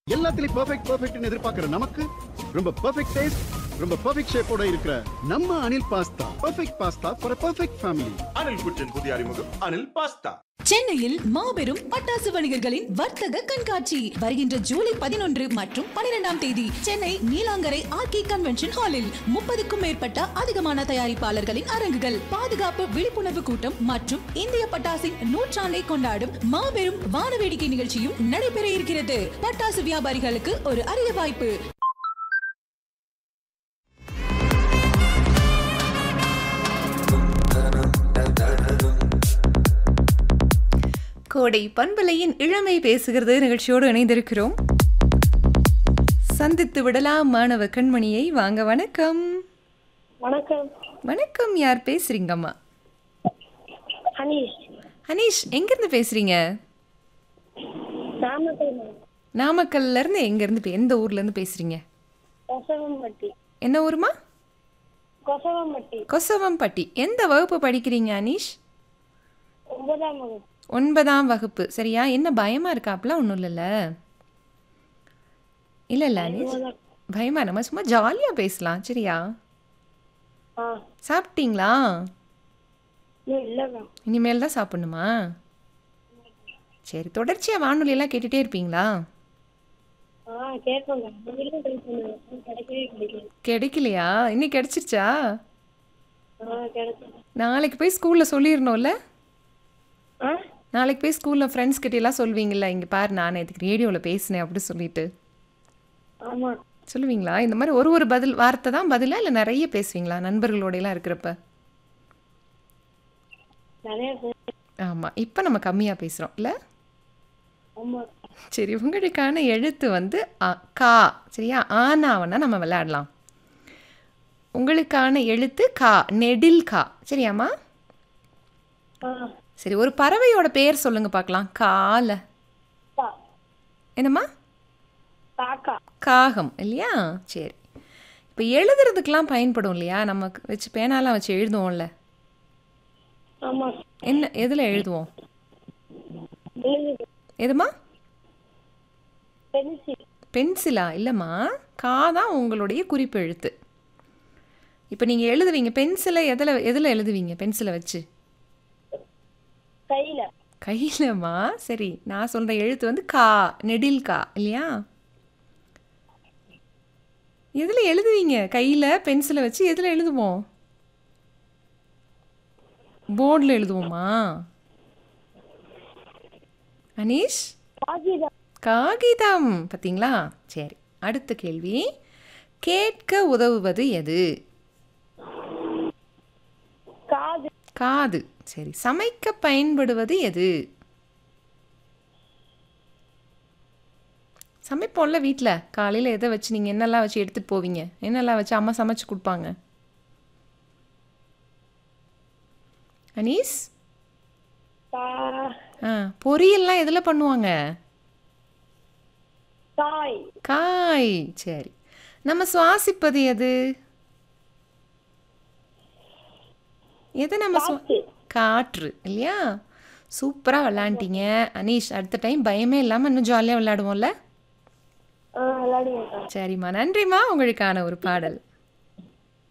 எல்லாத்துலயும் பெர்ஃபெக்ட் பெர்ஃபெக்ட்னு எதிர்பார்க்கிற நமக்கு ரொம்ப பெர்ஃபெக்ட் டேஸ்ட் ரொம்ப பெர்ஃபெக்ட் ஷேப்போட இருக்கிற நம்ம Anil pasta perfect pasta for perfect family Anil kitchen புதிய அறிமுகம் அனில் பாஸ்தா சென்னையில் மாபெரும் பட்டாசு வணிகர்களின் வர்த்தக கண்காட்சி வருகின்ற ஜூலை பதினொன்று மற்றும் பனிரெண்டாம் தேதி சென்னை நீலாங்கரை ஆர்கே கன்வென்ஷன் ஹாலில் முப்பதுக்கும் மேற்பட்ட அதிகமான தயாரிப்பாளர்களின் அரங்குகள் பாதுகாப்பு விழிப்புணர்வு கூட்டம் மற்றும் இந்திய பட்டாசின் நூற்றாண்டை கொண்டாடும் மாபெரும் வானவேடிக்கை நிகழ்ச்சியும் நடைபெற இருக்கிறது பட்டாசு வியாபாரிகளுக்கு ஒரு அரிய வாய்ப்பு கோடை பண்பலையின் இளமை பேசுகிறது நிகழ்ச்சியோடு இணைந்திருக்கிறோம் சந்தித்து விடலாம் மாணவ கண்மணியை வாங்க வணக்கம் வணக்கம் வணக்கம் யார் பேசுறீங்கம்மா அனீஷ் அனீஷ் எங்கேருந்து பேசுறீங்க நாமக்கல் மாவட்டம், நாமக்கல்ல இருந்து எங்க இருந்து பே- எந்த ஊர்ல இருந்து பேசுறீங்க கொசவம்பட்டி என்ன ஊருமா கொசவம்பட்டி கொசவம்பட்டி எந்த வகுப்பு படிக்கிறீங்க அனீஷ் ஒன்பதாம் வகுப்பு ஒன்பதாம் வகுப்பு சரியா என்ன பயமா இருக்காப்ல ஒன்றும் இல்லைல்ல இல்லை இல்லை அனீஷ் பயமா நம்ம சும்மா ஜாலியாக பேசலாம் சரியா ஆ சாப்பிட்டீங்களா இன்னும் இல்லைங்க இனிமேல் தான் சாப்பிடணுமா சரி தொடர்ச்சியாக வானொலியெல்லாம் கேட்டுகிட்டே இருப்பீங்களா ஆ கேட்போங்க நீங்களும் ட்ரை பண்ணுங்க கிடைக்கவே கிடைக்கல கிடைக்கலையா இன்னைக்கு கிடைச்சிருச்சா ஆ கிடைக்கும் நாளைக்கு போய் ஸ்கூலில் சொல்லிடணும்ல ஆ நாளைக்கு போய் ஸ்கூலில் ஃப்ரெண்ட்ஸ் கிட்டலாம் சொல்வீங்கல்ல இங்கே பாரு நான் இதுக்கு ரேடியோவில் பேசினேன் அப்படி சொல்லிட்டு ஆமா சொல்லுவீங்களா இந்த மாதிரி ஒரு ஒரு பதில் வார்த்தை தான் பதிலா இல்லை நிறைய பேசுவீங்களா நண்பர்களோடையெல்லாம் இருக்கிறப்ப நிறைய பேர் ஆமாம் இப்போ நம்ம கம்மியாக பேசுகிறோம் இல்லை ஆமா சரி உங்களுக்கான எழுத்து வந்து அ கா சரியா ஆனாவனா நம்ம விளையாடலாம் உங்களுக்கான எழுத்து கா நெடில் கா சரியாம்மா ஆ சரி ஒரு பறவையோட பேர் சொல்லுங்க பார்க்கலாம் கால கா என்னம்மா காக்கா காகம் இல்லையா சரி இப்போ எழுதுறதுக்கெலாம் பயன்படும் இல்லையா நமக்கு வச்சு பேனாலாம் வச்சு எழுதுவோம்ல ஆமா என்ன எதில் எழுதுவோம் எழுதுது எதுமா பென்சில் பென்சிலா இல்லைம்மா கா தான் உங்களுடைய குறிப்பு எழுத்து இப்போ நீங்கள் எழுதுவீங்க பென்சிலை எதில் எதில் எழுதுவீங்க பென்சிலை வச்சு கையில கையிலம்மா சரி நான் சொல்கிற எழுத்து வந்து கா நெடில் கா இல்லையா எதில் எழுதுவீங்க கையில் பென்சிலை வச்சு எதில் எழுதுவோம் போர்டில் எழுதுவோமா அனீஷ் காகிதம் காகிதம் பார்த்தீங்களா சரி அடுத்த கேள்வி கேட்க உதவுவது எது காது காது சரி சமைக்க பயன்படுவது எது சமைப்போம்ல வீட்டில் காலையில் எதை வச்சு நீங்கள் என்னெல்லாம் வச்சு எடுத்துகிட்டு போவீங்க என்னெல்லாம் வச்சு அம்மா சமைச்சு கொடுப்பாங்க அனீஸ் கா ஆ பொரியல்லாம் எதில் பண்ணுவாங்க காய் காய் சரி நம்ம சுவாசிப்பது எது எது நம்ம சுவா- காத்து காற்று இல்லையா சூப்பராக விளாண்டிங்க அனீஷ் அடுத்த டைம் பயமே இல்லாமல் இன்னும் ஜாலியாக விளையாடுவோம்ல ஆ விளையாடுங்க சரிம்மா நன்றிம்மா உங்களுக்கான ஒரு பாடல்